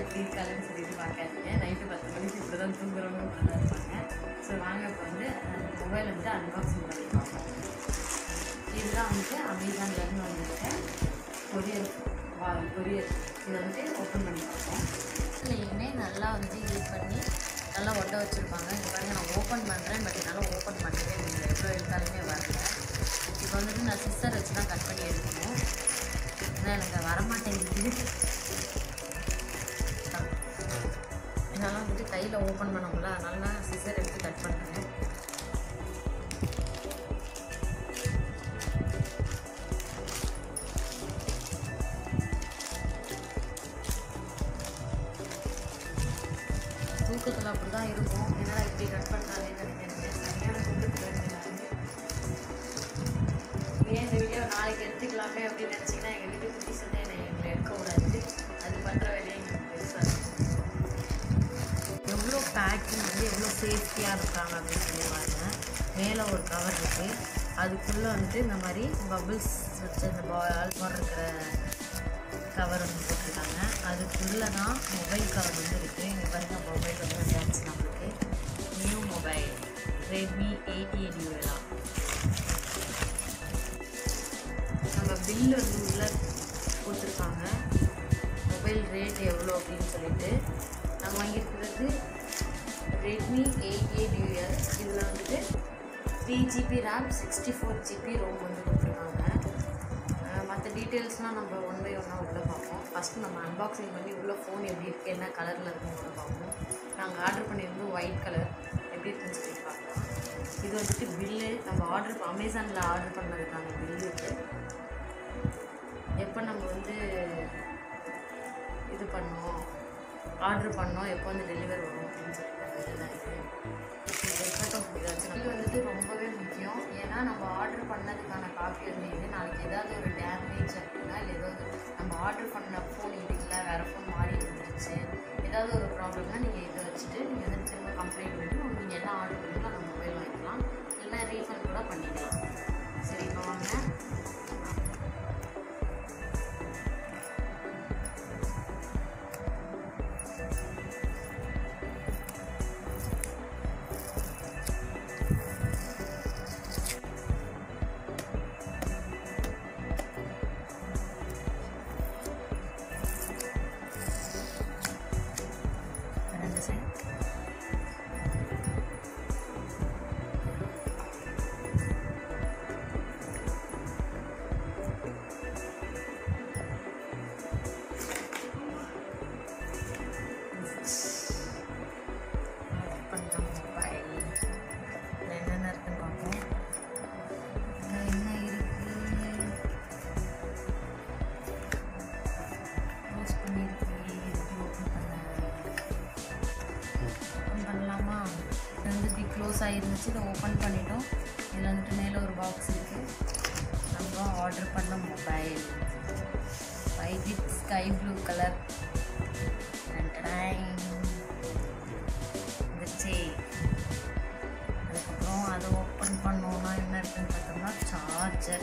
எப்படி இருக்காதுன்னு சொல்லிட்டு பார்க்காதீங்க நைட்டு பத்து மணிக்கு இப்படி தான் தூங்குறவங்க இப்படி தான் இருப்பாங்க ஸோ வாங்க இப்போ வந்து மொபைல் வந்து அன்பாக்சிங் பண்ணி பார்ப்போம் இதுதான் வந்துட்டு அமேசான்லேருந்து வந்துருக்க கொரியர் வா கொரியர் இதை வந்துட்டு ஓப்பன் பண்ணி பார்ப்போம் இதுலேயுமே நல்லா வந்து யூஸ் பண்ணி நல்லா ஒட்ட வச்சுருப்பாங்க இது பாருங்க நான் ஓப்பன் பண்ணுறேன் பட் என்னால் ஓப்பன் பண்ணவே முடியல எவ்வளோ எடுத்தாலுமே வரல இப்போ வந்துட்டு நான் சிஸ்டர் வச்சு தான் கட் பண்ணி எடுக்கணும் ஏன்னா எனக்கு வரமாட்டேங்குது என்னால் வந்துட்டு கையில் ஓப்பன் பண்ண முடியல அதனால நான் சிசர் எடுத்து கட் பண்ணுறேன் தூக்கத்தில் அப்படி தான் இருக்கும் என்னடா இப்படி கட் பண்ணுறாங்கன்னு நினைக்கிறேன் சரியான தூக்கத்தில் இருக்கிறாங்க ஏன் இந்த வீடியோ நாளைக்கு எடுத்துக்கலாமே அப்படின்னு நினச்சிங்கன்னா எங்கள் வீட்டு குட்டி சொன்னேன் என்னை எங்களை எடுக்க கூடாது அது பண்ணுற வேலையை எங்களுக்கு பெருசாக எவ்வளோ பேக்கிங் வந்து எவ்வளோ சேஃப்டியாக இருக்காங்க அப்படின்னு சொல்லி பாருங்க மேலே ஒரு கவர் இருக்குது அதுக்குள்ளே வந்துட்டு இந்த மாதிரி பபிள்ஸ் வச்ச இந்த பால் மாதிரி இருக்கிற கவர் வந்து போட்டிருக்காங்க அதுக்குள்ளே தான் மொபைல் கவர் வந்து இருக்குது இங்கே பாருங்க மொபைல் வந்து வந்தாச்சு நம்மளுக்கு new mobile Redmi eighty eight யூஎலா நம்ம பில்லு வந்து உள்ளே கொடுத்துருக்காங்க மொபைல் ரேட் எவ்வளோ அப்படின்னு சொல்லிட்டு நான் வாங்கியிருக்கிறது ரெட்மி எயிட் எயிட் யூஎல் இதில் வந்துட்டு three GB RAM sixty four GB ROM வந்து கொடுத்துருக்காங்க மற்ற டீட்டெயில்ஸ்லாம் நம்ம ஒன் பை ஒன்னாக உள்ளே பார்ப்போம் ஃபஸ்ட்டு நம்ம அன்பாக்சிங் பண்ணி உள்ள ஃபோன் எப்படி இருக்குது என்ன கலரில் இருக்குன்னு பார்ப்போம் நாங்கள் ஆர்டர் பண்ணியிருந்தோம் ஒயிட் கலர் எப்படி இருக்குன்னு சொல்லி பார்க்கலாம் இது வந்துட்டு பில்லு நம்ம ஆர்டர் அமேசானில் ஆர்டர் பண்ணதுக்கான பில்லு இருக்குது எப்போ நம்ம வந்து இது பண்ணோம் ஆர்டர் பண்ணோம் எப்போ வந்து டெலிவரி வரும் அப்படின்னு சொல்லிட்டு இதெல்லாம் இருக்குது இருக்கட்டும் இதாச்சும் இது வந்துட்டு ரொம்பவே முக்கியம் ஏன்னா நம்ம ஆர்டர் பண்ணதுக்கான காப்பி வந்து இது நாளைக்கு ஏதாவது ஒரு டேமேஜ் அப்படின்னா இல்லை ஏதாவது நம்ம ஆர்டர் பண்ண ஃபோன் இதுல வேறு ஃபோன் மாறி இருந்துருச்சு ஏதாவது ஒரு ப்ராப்ளம்னா நீங்கள் இதை வச்சுட்டு நீங்கள் வந்து திரும்ப கம்ப்ளைண்ட் பண்ணி நீங்கள் என்ன ஆர்டர் பண்ணீங்களோ அந்த மொபைல் வாங்கிக்கலாம் இல்லைன்னா ரீஃபண்ட் கூட பண்ணிக்கலாம் சரி இப்போ வாங்க ரெண்டு சைடு என்னென்ன இருக்குன்னு பார்ப்போம் இதுல என்ன இருக்கு க்ளோஸ் பண்ணியிருக்கு எப்படி ஓப்பன் பண்ண ஓப்பன் பண்ணலாமா இது வந்து இப்படி க்ளோஸ் ஆகிருந்துச்சு இதை ஓப்பன் பண்ணிட்டோம் இதில் வந்துட்டு மேலே ஒரு பாக்ஸ் இருக்குது நம்ம ஆர்டர் பண்ண mobile five with sky blue colour வந்துச்சு அதுக்கப்புறம் அதை ஓப்பன் பண்ணோன்னா என்ன இருக்குன்னு பார்த்தோம்னா சார்ஜர்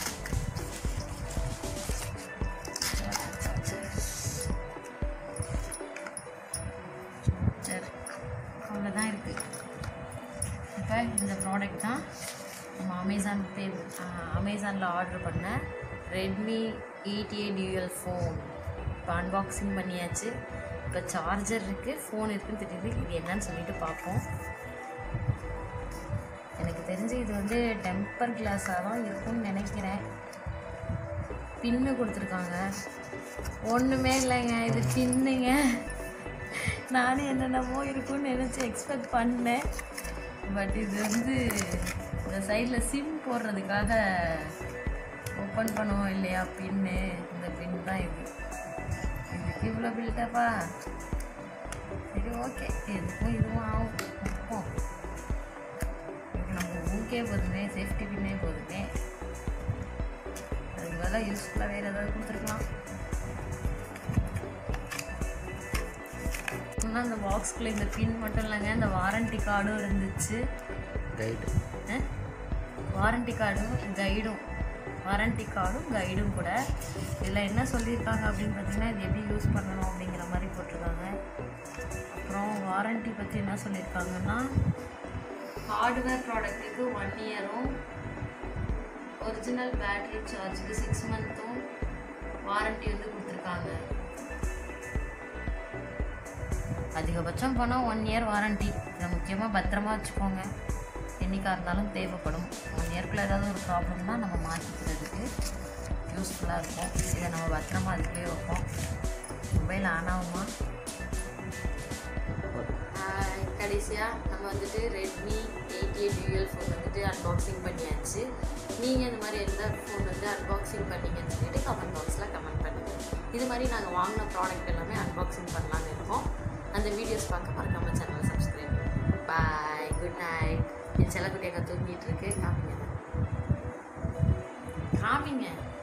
சார்ஜர் அவ்வளோதான் இருக்குது இப்போ இந்த ப்ராடக்ட் தான் நம்ம அமேசான் பே அமேசானில் ஆர்டர் பண்ண Redmi eight A dual phone இப்போ அன்பாக்சிங் பண்ணியாச்சு இப்போ சார்ஜர் இருக்குது ஃபோன் இருக்குன்னு தெரியுது இது என்னன்னு சொல்லிட்டு பார்ப்போம் எனக்கு தெரிஞ்சு இது வந்து டெம்பர் கிளாஸாக தான் இருக்கும்னு நினைக்கிறேன் பின்னு கொடுத்துருக்காங்க ஒன்றுமே இல்லைங்க இது பின்னுங்க நானும் என்னென்னமோ இருக்கும்னு நினச்சி எக்ஸ்பெக்ட் பண்ணேன் பட் இது வந்து இந்த சைடில் சிம் போடுறதுக்காக ஓப்பன் பண்ணுவோம் இல்லையா பின்னு இந்த பின் தான் இது இதுக்கு இவ்வளோ பில்டப்பா சரி ஓகே எதுக்கும் இதுவும் ஆகும் பார்ப்போம் இதுக்கு நம்ம ஊக்கே போதுமே சேஃப்டி பின்னே போதுமே அதுக்கு பதிலாக யூஸ்ஃபுல்லாக வேறு ஏதாவது கொடுத்துருக்கலாம் இன்னும் அந்த பாக்ஸ்குள்ளே இந்த பின் மட்டும் இல்லைங்க இந்த வாரண்டி கார்டும் இருந்துச்சு கைடு வாரண்டி கார்டும் கைடும் வாரண்டி கார்டும் கைடும் கூட இதில் என்ன சொல்லியிருக்காங்க அப்படின்னு பார்த்தீங்கன்னா இது எப்படி யூஸ் பண்ணணும் அப்படிங்கிற மாதிரி போட்டிருக்காங்க வாரண்டி பற்றி என்ன சொல்லியிருக்காங்கன்னா ஹார்ட்வேர் ப்ராடக்ட்டுக்கு ஒன் இயரும் ஒரிஜினல் பேட்டரி சார்ஜுக்கு சிக்ஸ் மந்த்தும் வாரண்டி வந்து கொடுத்துருக்காங்க அதிகபட்சம் போனால் ஒன் இயர் வாரண்டி இதை முக்கியமாக பத்திரமா வச்சுக்கோங்க என்னைக்காக இருந்தாலும் தேவைப்படும் ஒன் இயர்க்குள்ள ஏதாவது ஒரு ப்ராப்ளம்னா நம்ம மாற்றிக்கிறதுக்கு யூஸ்ஃபுல்லாக இருக்கும் இதை நம்ம பத்திரமா அதுக்குள்ளே வைப்போம் மொபைல் ஆன் ஆகுமா கடைசியாக நம்ம வந்துட்டு Redmi eight A dual phone வந்துட்டு அன்பாக்சிங் பண்ணியாச்சு நீங்கள் இந்த மாதிரி எந்த ஃபோன் வந்து அன்பாக்சிங் பண்ணீங்கன்னு சொல்லிட்டு கமெண்ட் பாக்ஸில் கமெண்ட் பண்ணுங்கள் இது மாதிரி நாங்கள் வாங்கின ப்ராடக்ட் எல்லாமே அன்பாக்சிங் பண்ணலான்னு இருக்கோம் அந்த வீடியோஸ் பார்க்க மறக்காம சேனலை சப்ஸ்கிரைப் பாய் குட் நைட் என் செல்லக்குட்டி அங்கே தூங்கிட்டு இருக்கு காமிங்க காமிங்க